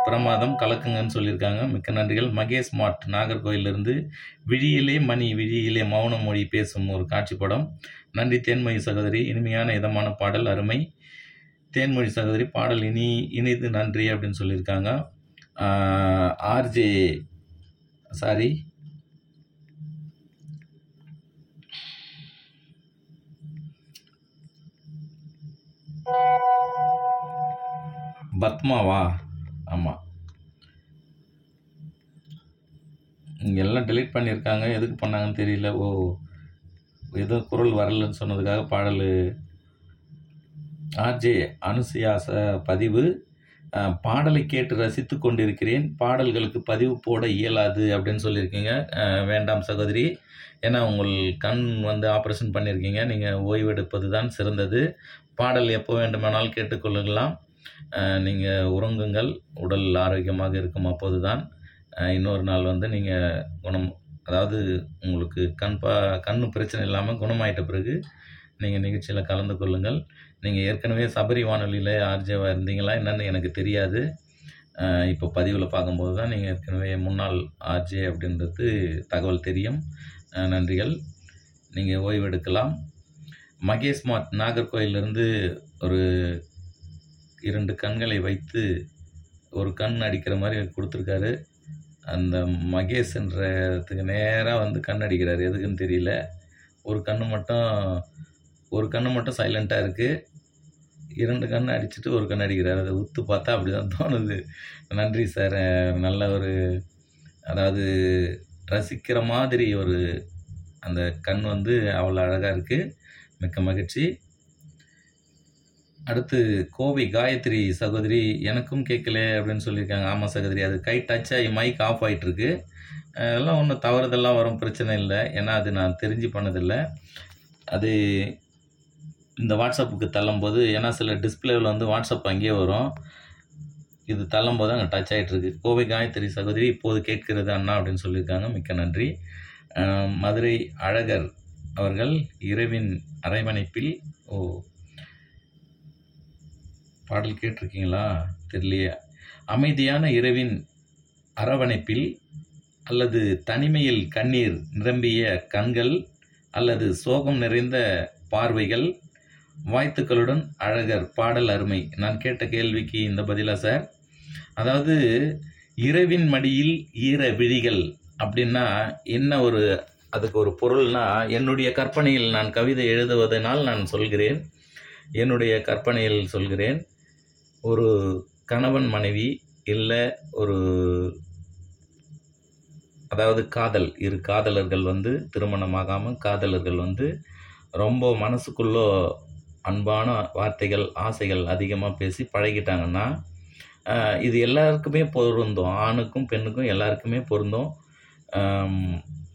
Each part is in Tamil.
பிரமாதம் கலக்குங்கன்னு சொல்லியிருக்காங்க மிக்க நன்றிகள் மகேஷ் மாட் நாகர்கோயிலிருந்து விழியிலே மணி விழியிலே மௌன மொழி பேசும் ஒரு காட்சி படம் நன்றி தேன்மொழி சகோதரி இனிமையான இதமான பாடல் அருமை தேன்மொழி சகோதரி பாடல் இனி இனிது நன்றி அப்படின்னு சொல்லியிருக்காங்க ஆர்ஜே சாரி பத்மாவா ஆமாம் இங்க எல்லாம் delete பண்ணியிருக்காங்க எதுக்கு பண்ணாங்கன்னு தெரியல ஓ ஏதோ குரல் வரலன்னு சொன்னதுக்காக பாடல் ஆர்ஜே அனுசுயா ச- பதிவு அஹ், பாடலை கேட்டு ரசித்து கொண்டிருக்கிறேன் பாடல்களுக்கு பதிவு போட இயலாது அப்படின்னு சொல்லியிருக்கீங்க அஹ், வேண்டாம் சகோதரி ஏன்னா உங்கள் கண் வந்து ஆப்ரேஷன் பண்ணியிருக்கீங்க நீங்கள் ஓய்வெடுப்பது தான் சிறந்தது பாடல் எப்போ வேண்டுமானாலும் கேட்டுக்கொள்ளலாம் நீங்கள் உறங்குங்கள் உடல் ஆரோக்கியமாக இருக்கும் அப்போது தான் இன்னொரு நாள் வந்து நீங்கள் குணம் அதாவது உங்களுக்கு கண் பா கண் பிரச்சனை இல்லாமல் குணமாயிட்ட பிறகு நீங்கள் நிகழ்ச்சியில் கலந்து கொள்ளுங்கள் நீங்கள் ஏற்கனவே சபரி வானொலியில் ஆர்ஜேவாக இருந்தீங்களா என்னன்னு எனக்கு தெரியாது அஹ் இப்போ பதிவில் பார்க்கும்போது தான் நீங்கள் ஏற்கனவே முன்னாள் ஆர்ஜே அப்படின்றது தகவல் தெரியும் அஹ் நன்றிகள் நீங்கள் ஓய்வெடுக்கலாம் மகேஷ் மாட் நாகர்கோயிலிருந்து ஒரு இரண்டு கண்களை வைத்து ஒரு கண் அடிக்கிற மாதிரி கொடுத்துருக்காரு அந்த மகேஷ்ன்றதுக்கு நேராக வந்து கண் அடிக்கிறாரு எதுக்குன்னு தெரியல ஒரு கண்ணு மட்டும் ஒரு கண்ணு மட்டும் சைலண்ட்டாக இருக்குது இரண்டு கண் அடிச்சுட்டு ஒரு கண் அடிக்கிறாரு அதை உத்து பார்த்தா அப்படி தான் தோணுது நன்றி சார் நல்ல ஒரு அதாவது ரசிக்கிற மாதிரி ஒரு அந்த கண் வந்து அவ்வளோ அழகாக இருக்குது மிக்க மகிழ்ச்சி அடுத்து கோவை காயத்ரி சகோதரி எனக்கும் கேட்கல அப்படின்னு சொல்லியிருக்காங்க ஆமாம் சகோதரி அது கை டச் ஆகி மைக் ஆஃப் ஆகிட்டுருக்கு அதெல்லாம் ஒன்றும் தவறுதெல்லாம் வரும் பிரச்சனை இல்லை ஏன்னா அது நான் தெரிஞ்சு பண்ணதில்லை அது இந்த வாட்ஸ்அப்புக்கு தள்ளும்போது ஏன்னா சில டிஸ்பிளேவில் வந்து வாட்ஸ்அப் அங்கேயே வரும் இது தள்ளும்போது அங்கே டச் ஆகிட்டுருக்கு கோவை காயத்ரி சகோதரி இப்போது கேட்கிறது அண்ணா அப்படின்னு சொல்லியிருக்காங்க மிக்க நன்றி அஹ் மதுரை அழகர் அவர்கள் இரவின் அரவணைப்பில் ஓ பாடல் கேட்டிருக்கீங்களா தெரியலையே அமைதியான இரவின் அரவணைப்பில் அல்லது தனிமையில் கண்ணீர் நிரம்பிய கண்கள் அல்லது சோகம் நிறைந்த பார்வைகள் வாய்த்துக்களுடன் அழகர் பாடல் அருமை நான் கேட்ட கேள்விக்கு இந்த பதிலா சார் அதாவது இரவின் மடியில் ஈர விழிகள் அப்படின்னா என்ன ஒரு அதுக்கு ஒரு பொருள்னா என்னுடைய கற்பனையில் நான் கவிதை எழுதுவதனால் நான் சொல்கிறேன் என்னுடைய கற்பனையில் சொல்கிறேன் ஒரு கணவன் மனைவி இல்லை ஒரு அதாவது காதல் இரு காதலர்கள் வந்து திருமணமாகாமல் காதலர்கள் வந்து ரொம்ப மனசுக்குள்ளே அன்பான வார்த்தைகள் ஆசைகள் அதிகமாக பேசி பழகிட்டாங்கன்னா ஆஹ், இது எல்லாருக்குமே பொருந்தும் ஆணுக்கும் பெண்ணுக்கும் எல்லாருக்குமே பொருந்தும் ஆம்,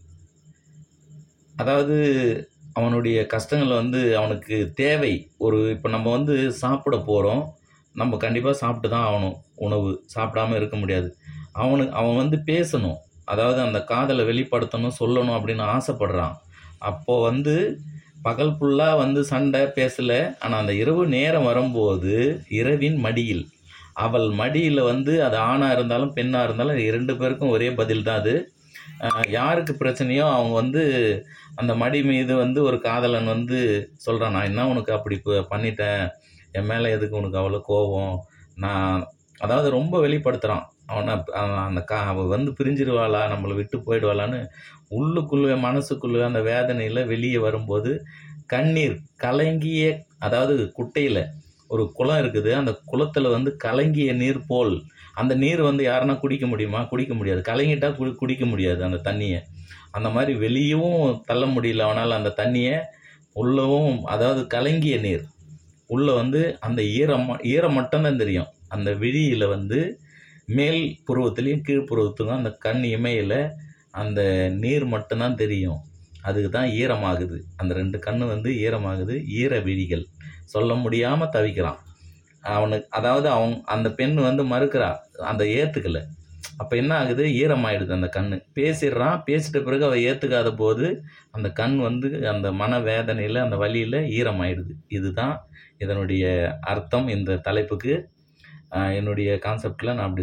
அதாவது அவனுடைய கஷ்டங்கள் வந்து அவனுக்கு தேவை ஒரு இப்போ நம்ம வந்து சாப்பிட போகிறோம் நம்ம கண்டிப்பாக சாப்பிட்டு தான் ஆகணும் உணவு சாப்பிடாம இருக்க முடியாது அவனுக்கு அவன் வந்து பேசணும் அதாவது அந்த காதலை வெளிப்படுத்தணும் சொல்லணும் அப்படின்னு ஆசைப்படுறான் அப்போது வந்து பகல் ஃபுல்லாக வந்து சண்டை பேசலை ஆனால் அந்த இரவு நேரம் வரும்போது இரவின் மடியில் அவள் மடியில் வந்து அது ஆணாக இருந்தாலும் பெண்ணாக இருந்தாலும் இரண்டு பேருக்கும் ஒரே பதில் தான் அது அஹ் யாருக்கு பிரச்சனையோ அவங்க வந்து அந்த மடி மீது வந்து ஒரு காதலன் வந்து சொல்கிறான் நான் என்ன உனக்கு அப்படி ப- பண்ணிட்டேன் என் மேலே எதுக்கு உனக்கு அவ்வளோ கோவம் நான் அதாவது ரொம்ப வெளிப்படுத்துகிறான் அவனை அவன் அந்த கா அவள் வந்து பிரிஞ்சிருவாளா நம்மளை விட்டு போயிடுவாளான்னு உள்ளுக்குள்ளே மனசுக்குள்ளே அந்த வேதனையில் வெளியே வரும்போது கண்ணீர் கலங்கிய அதாவது குட்டையில் ஒரு குளம் இருக்குது அந்த குளத்தில் வந்து கலங்கிய நீர் போல் அந்த நீர் வந்து யாருன்னா குடிக்க முடியுமா குடிக்க முடியாது கலங்கிட்டா குடி குடிக்க முடியாது அந்த தண்ணியை அந்த மாதிரி வெளியவும் தள்ள முடியல அவனால் அந்த தண்ணியை உள்ளவும் அதாவது கலங்கிய நீர் உள்ளே வந்து அந்த ஈரம் ஈரம் மட்டும்தான் தெரியும் அந்த விழியில் வந்து மேல் புருவத்துலேயும் கீழ் புருவத்துக்கும் அந்த கண் இமையில் அந்த நீர் மட்டும்தான் தெரியும் அதுக்கு தான் ஈரமாகுது அந்த ரெண்டு கண்ணு வந்து ஈரமாகுது ஈர விழிகள் சொல்ல முடியாமல் தவிக்கிறான் அவனுக்கு அதாவது அவன் அந்த பெண் வந்து மறுக்கிறா அந்த ஏற்றுக்கல அப்போ என்ன ஆகுது ஈரமாயிடுது அந்த கண் பேசிடுறான் பேசிட்ட பிறகு அவள் ஏற்றுக்காத போது அந்த கண் வந்து அந்த மன வேதனையில் அந்த வலியில் ஈரமாயிடுது இதுதான் இதனுடைய அர்த்தம் இந்த தலைப்புக்கு ஆஹ் என்னுடைய கான்செப்டில் நான் அப்படி